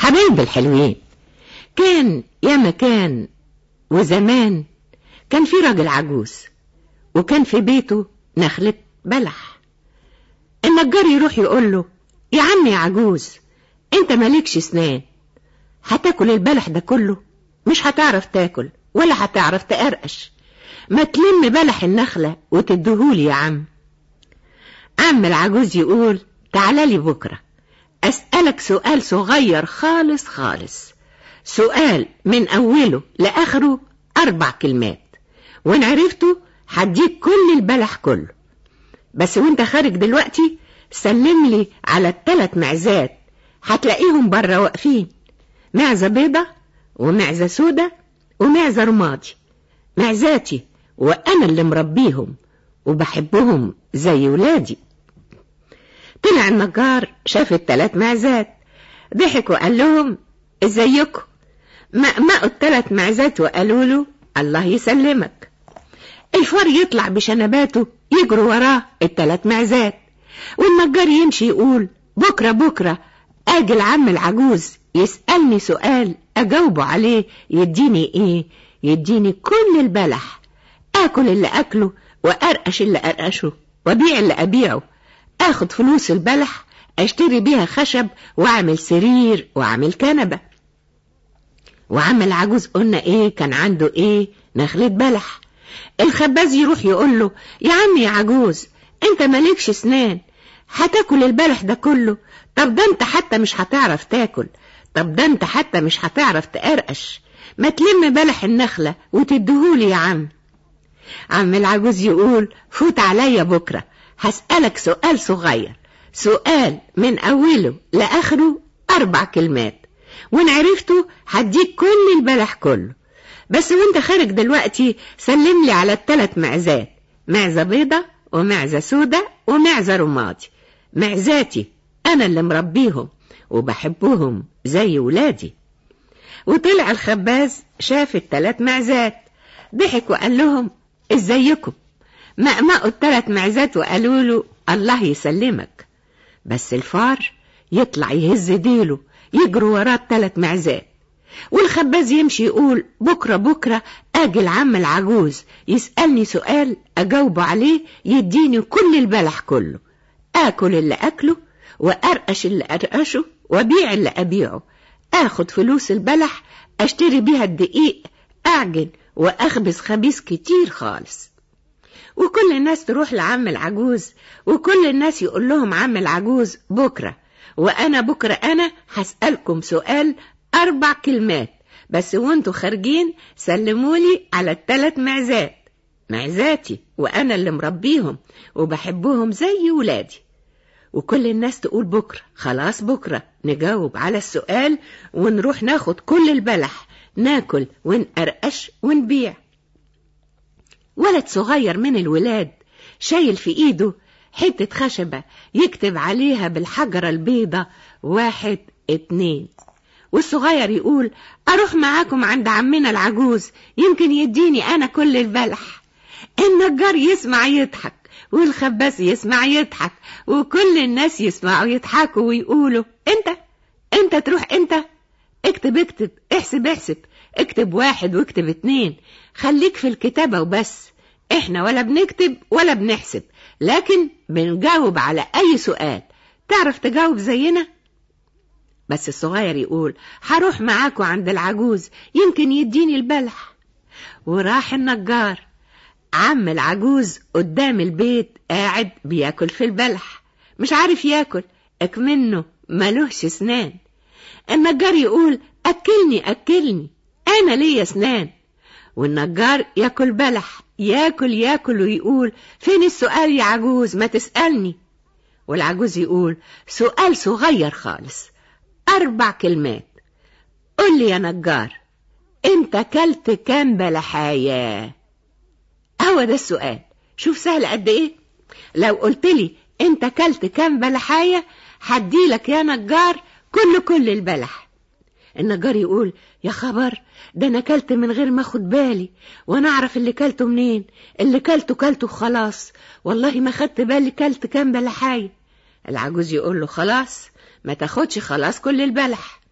حبايب الحلوين كان يا مكان وزمان كان في راجل عجوز وكان في بيته نخلة بلح النجار يروح يقول له يا عم يا عجوز انت مالكش سنان هتاكل البلح ده كله مش هتعرف تاكل ولا هتعرف تقرقش ما تلم بلح النخلة وتدهولي يا عم عم العجوز يقول تعالى لي بكرة أسألك سؤال صغير خالص خالص سؤال من أوله لآخره أربع كلمات وإن عرفته هديك كل البلح كله بس وانت خارج دلوقتي سلم لي على التلات معزات هتلاقيهم بره واقفين معزة بيضة ومعزة سودة ومعزة رمادي معزاتي وأنا اللي مربيهم وبحبهم زي ولادي طلع النجار شاف التلات معزات ضحك وقال لهم ازيكم مقمقوا التلات معزات وقالوا له الله يسلمك الفار يطلع بشنباته يجروا وراه التلات معزات والنجار يمشي يقول بكرة بكرة اجي العم العجوز يسألني سؤال اجاوبه عليه يديني ايه يديني كل البلح اكل اللي اكله وارقش اللي ارقشه وابيع اللي ابيعه اخد فلوس البلح اشتري بيها خشب واعمل سرير واعمل كنبة وعم العجوز قلنا ايه كان عنده ايه نخلة بلح الخباز يروح يقول له يا عم يا عجوز انت مالكش سنان هتاكل البلح ده كله طب ده انت حتى مش هتعرف تاكل طب ده انت حتى مش هتعرف تقرقش ما تلم بلح النخلة وتدهولي يا عم عم العجوز يقول فوت عليا بكرة هسألك سؤال صغير سؤال من أوله لآخره أربع كلمات وإن عرفته هديك كل البلح كله بس وانت خارج دلوقتي سلم لي على التلات معزات معزة بيضة ومعزة سودة ومعزة رمادي معزاتي أنا اللي مربيهم وبحبهم زي ولادي وطلع الخباز شاف التلات معزات ضحك وقال لهم ازيكم مقمقوا التلات معزات وقالوا له الله يسلمك بس الفار يطلع يهز ديله يجروا وراه التلات معزات والخباز يمشي يقول بكرة بكرة اجي العم العجوز يسألني سؤال اجاوبه عليه يديني كل البلح كله اكل اللي اكله وارقش اللي ارقشه وابيع اللي ابيعه اخد فلوس البلح اشتري بيها الدقيق اعجن واخبز خبيز كتير خالص وكل الناس تروح لعم العجوز وكل الناس يقول لهم عم العجوز بكرة وانا بكرة انا هسألكم سؤال اربع كلمات بس وانتوا خارجين سلمولي على التلات معزات معزاتي وانا اللي مربيهم وبحبهم زي ولادي وكل الناس تقول بكرة خلاص بكرة نجاوب على السؤال ونروح ناخد كل البلح ناكل ونقرقش ونبيع ولد صغير من الولاد شايل في ايده حتة خشبة يكتب عليها بالحجرة البيضة واحد اتنين والصغير يقول اروح معاكم عند عمنا العجوز يمكن يديني انا كل البلح النجار يسمع يضحك والخباز يسمع يضحك وكل الناس يسمعوا يضحكوا ويقولوا انت انت تروح انت اكتب اكتب احسب احسب اكتب واحد واكتب اتنين خليك في الكتابة وبس احنا ولا بنكتب ولا بنحسب لكن بنجاوب على اي سؤال تعرف تجاوب زينا بس الصغير يقول هروح معاكوا عند العجوز يمكن يديني البلح وراح النجار عم العجوز قدام البيت قاعد بياكل في البلح مش عارف ياكل اكمنه ملوهش سنان النجار يقول أكلني أكلني أنا ليا سنان والنجار ياكل بلح ياكل ياكل ويقول فين السؤال يا عجوز ما تسألني والعجوز يقول سؤال صغير خالص أربع كلمات قل لي يا نجار انت كلت كام بلحاية هو ده السؤال شوف سهل قد ايه لو قلت لي انت كلت كام بلحاية هديلك يا نجار كل كل البلح النجار يقول يا خبر ده انا كلت من غير ما اخد بالي وانا اعرف اللي كلته منين اللي كلته كلته خلاص والله ما خدت بالي كلت كام بلحاية العجوز يقول له خلاص ما تاخدش خلاص كل البلح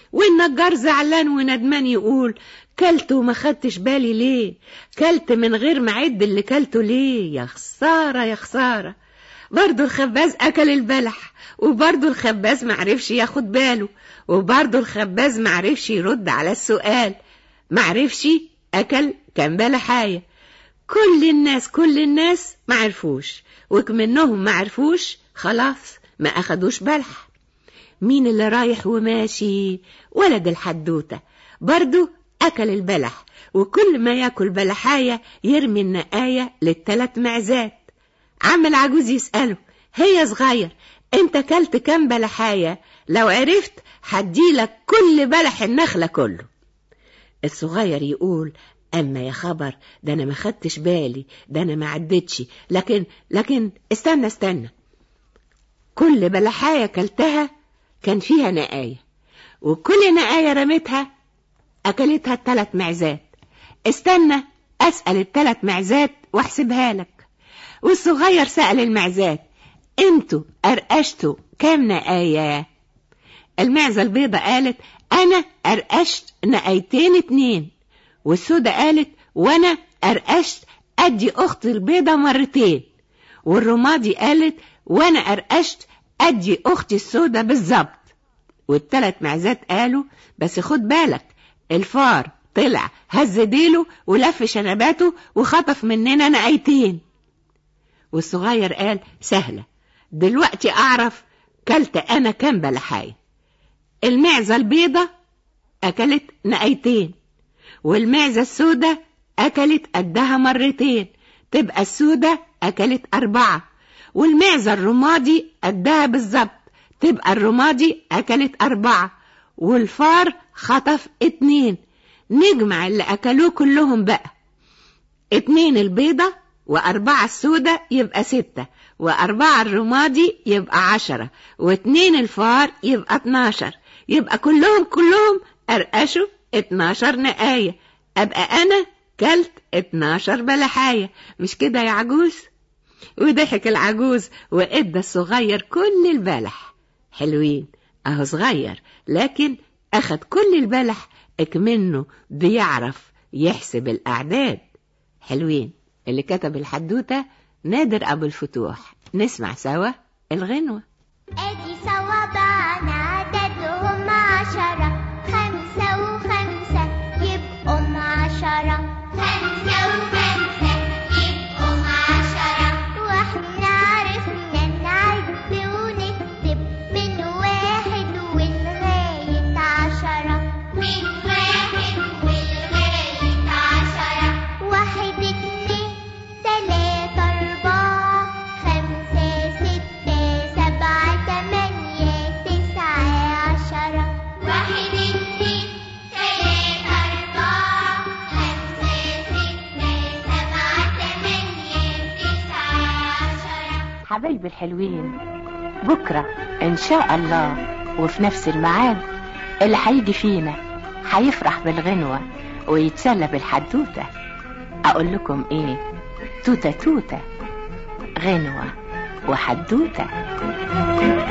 والنجار زعلان وندمان يقول كلت وما خدتش بالي ليه كلت من غير ما عد اللي كلته ليه يا خسارة يا خسارة برضو الخباز أكل البلح وبرضو الخباز معرفش ياخد باله وبرضو الخباز معرفش يرد على السؤال معرفش أكل كان بلحاية كل الناس كل الناس معرفوش وكمنهم معرفوش خلاص ما أخدوش بلح مين اللي رايح وماشي ولد الحدوتة برضو أكل البلح وكل ما ياكل بلحاية يرمي النقاية للتلات معزات عم العجوز يسأله هي صغير انت كلت كام بلحاية لو عرفت هديلك كل بلح النخلة كله الصغير يقول اما يا خبر ده انا ما خدتش بالي ده انا ما عدتش لكن لكن استنى استنى كل بلحاية كلتها كان فيها نقاية وكل نقاية رميتها أكلتها التلات معزات استنى أسأل التلات معزات واحسبها لك والصغير سأل المعزات انتوا قرقشتوا كام نقاية المعزة البيضة قالت أنا قرقشت نقايتين اتنين والسودة قالت وأنا قرقشت أدي أختي البيضة مرتين والرمادي قالت وأنا قرقشت أدي أختي السودة بالظبط والتلات معزات قالوا بس خد بالك الفار طلع هز ديله ولف شنباته وخطف مننا نقايتين والصغير قال سهلة دلوقتي أعرف كلت أنا كام بلحاية المعزة البيضة أكلت نقايتين والمعزة السودة أكلت قدها مرتين تبقى السودة أكلت أربعة والمعزة الرمادي قدها بالظبط تبقى الرمادي أكلت أربعة والفار خطف اتنين نجمع اللي أكلوه كلهم بقى اتنين البيضة وأربعة السودة يبقى ستة وأربعة الرمادي يبقى عشرة واتنين الفار يبقى اتناشر يبقى كلهم كلهم أرقشوا اتناشر نقاية أبقى أنا كلت اتناشر بلحاية مش كده يا عجوز وضحك العجوز وإدى الصغير كل البلح حلوين أهو صغير لكن أخد كل البلح اكمنه بيعرف يحسب الأعداد حلوين اللي كتب الحدوتة نادر أبو الفتوح نسمع سوا الغنوة ادي صوابعنا عددهم عشرة خمسة وخمسة يبقوا عشرة خمسة وخمسة يبقوا عشرة واحنا عرفنا نعد ونكتب من واحد ولغاية عشرة من واحد ولغاية عشرة واحد اتنين تلاتة أربعة خمسة ستة سبعة تمانية تسعة عشرة واحد اتنين تلاتة أربعة خمسة ستة سبعة تمانية تسعة عشرة حبايبي الحلوين بكرة إن شاء الله وفي نفس الميعاد اللي هيجي فينا هيفرح بالغنوة ويتسلى بالحدوتة أقول لكم إيه توتة توتة غنوة وحدوتة